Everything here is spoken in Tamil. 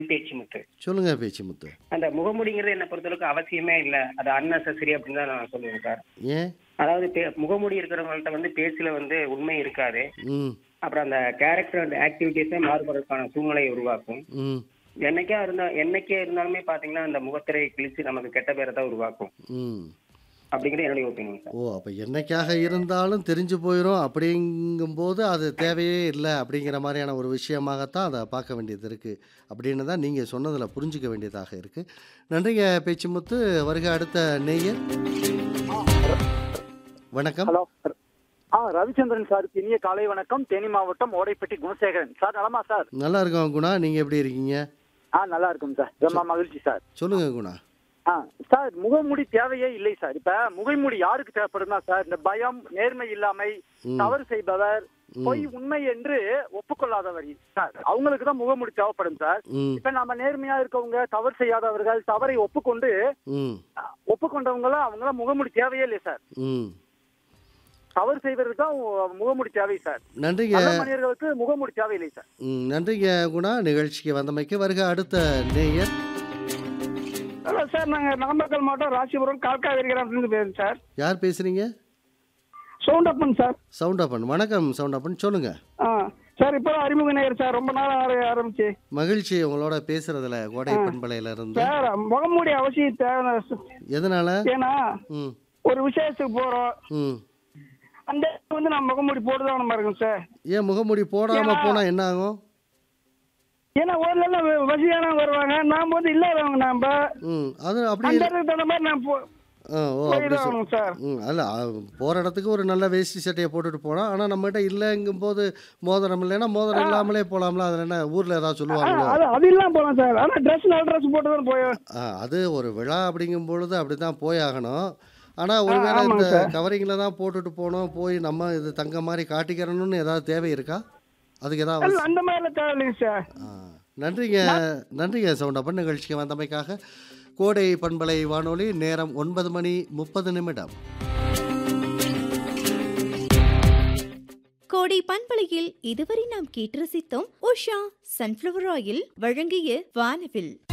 பேச்சு முத்து சொல்லுங்க பேச்சு முத்து அந்த முகமூடிங்கிறது என்ன பொறுத்தளவுக்கு அவசியமே இல்ல அது அன்னெசரி அப்படின்னு தான் நான் சொல்லுவேன் சார் ஏன் அதாவது பே- முகமூடி இருக்கிறவங்கள்ட்ட வந்து பேச்சுல வந்து உண்மை இருக்காது ம் அப்புறம் அந்த கேரக்டர் அண்ட் ஆக்டிவிட்டிஸே மாறுபடுறதுக்கான சூழ்நிலையை உருவாக்கும் ம் என்னைக்கா இருந்தா என்னைக்கே இருந்தாலுமே பாத்தீங்கன்னா அந்த முகத்திரை கிழிச்சு நமக்கு கெட்ட பேரை தான் உருவாக்கும் ம் அப்படிங்கிறது என்னுடைய ஒப்பீனியன் சார் ஓ அப்போ என்னைக்காக இருந்தாலும் தெரிஞ்சு போயிடும் அப்படிங்கும்போது அது தேவையே இல்லை அப்படிங்கிற மாதிரியான ஒரு விஷயமாகத்தான் அதை பார்க்க வேண்டியது இருக்குது அப்படின்னு தான் நீங்கள் சொன்னதில் புரிஞ்சுக்க வேண்டியதாக இருக்குது நன்றிங்க பேச்சுமுத்து வருக அடுத்த நேயர் வணக்கம் ஹலோ ஆ ரவிச்சந்திரன் சாருக்கு இனிய காலை வணக்கம் தேனி மாவட்டம் ஓடைப்பட்டி குணசேகரன் சார் நலமா சார் நல்லா இருக்கோம் குணா நீங்கள் எப்படி இருக்கீங்க ஆ நல்லா இருக்கும் சார் ரொம்ப மகிழ்ச்சி சார் சொல்லுங்க குணா ஆ சார் முகமூடி தேவையே இல்லை சார் இப்ப முகமூடி யாருக்கு தேவைப்படுதுன்னா சார் இந்த பயம் நேர்மை இல்லாமை ம். தவறு செய்பவர் பொய் உண்மை என்று ஒப்புக்கொள்ளாதவர் சார் அவங்களுக்கு தான் முகமூடி தேவைப்படும் சார் ம் இப்ப நம்ம நேர்மையா இருக்கவங்க தவறு செய்யாதவர்கள் தவறை ஒப்புக்கொண்டு ம் ஒப்புக்கொண்டவங்கள அவங்களாம் முகமூடி தேவையே இல்லை சார் ம் தவறு செய்வதற்கு தான் முகமூடி தேவை சார் நன்றிங்க நல்ல மனிதர்களுக்கு முகமூடி தேவையில்லை சார் ம் நன்றிங்க குணா நிகழ்ச்சிக்கு வந்தமைக்கு வருக அடுத்த நேயர் ஹலோ சார் நாங்கள் நாமக்கல் மாவட்டம் ராசிபுரம் கால்காவேரி கிராமத்துலேருந்து பேசுகிறேன் சார் யார் பேசுகிறீங்க சவுண்ட் அப்பன் சார் சவுண்ட் அப்பன் வணக்கம் சவுண்ட் அப்பன் சொல்லுங்கள் ஆ சார் இப்போ அறிமுக நேயர் சார் ரொம்ப நாள் ஆர- ஆரம்பிச்சு மகிழ்ச்சி உங்களோட பேசுறதுல கோடை பண்பலையில இருந்து சார் முகமூடி அவசியம் தேவை எதனால ஏன்னா ம் ஒரு விசேஷத்துக்கு போகிறோம் ம் அந்த இடத்துல வந்து நான் முகமூடி போட்டு தான் இருக்கும் சார் ஏன் முகமூடி போடாம ஏன்னா- போனா என்ன ஆகும் ஏன்னா ஊர்ல வசதியானவங்க வருவாங்க நாம் வந்து இல்லாதவங்க நாம் ம் அது அப்படி அந்த இல்ல. இடத்துக்கு தகுந்த மாதிரி நான் போ ஆ, ஓ அப்படி போய்தான் சொல் ஆகணும் சார் ம் அல்ல போகிற இடத்துக்கு ஒரு நல்ல வேஷ்டி சட்டையை போட்டுட்டு போனால் ஆனால் நம்மகிட்ட இல்லைங்கும் போது மோதிரம் இல்லைன்னா மோதிரம் இல்லாமலே போகலாம்ல அதில் என்ன ஊரில் ஏதாவது ஆ, சொல்லுவாங்களோ அது அது இல்லாமல் போகலாம் சார் ஆனால் ட்ரெஸ் நல்ல ட்ரெஸ் போட்டு தான் போய் ஆ, அது ஒரு விழா அப்படிங்கும் பொழுது அப்படி தான் போய் ஆகணும் ஆனால் ஒருவேளை ஆமாங்க இந்த சார். கவரிங்கில் தான் போட்டுட்டு போனோம் போய் நம்ம இது தங்க மாதிரி காட்டிக்கிறணும்னு ஏதாவது தேவை இருக்கா அதுக்கு ஏதாவது இல்ல, அந்த மாதிரிலாம் தேவையில்லைங்க சார் ஆ, நன்றிங்க நன்றிங்க சவுண்டப்பன் நிகழ்ச்சிக்கு வந்தமைக்காக கோடை பண்பலை வானொலி நேரம் ஒன்பது மணி முப்பது நிமிடம் கோடை பண்பலையில் இதுவரை நாம் கேட்டு ரசித்தோம் உஷா சன்ஃப்ளவர் ஆயில் வழங்கிய வானவில்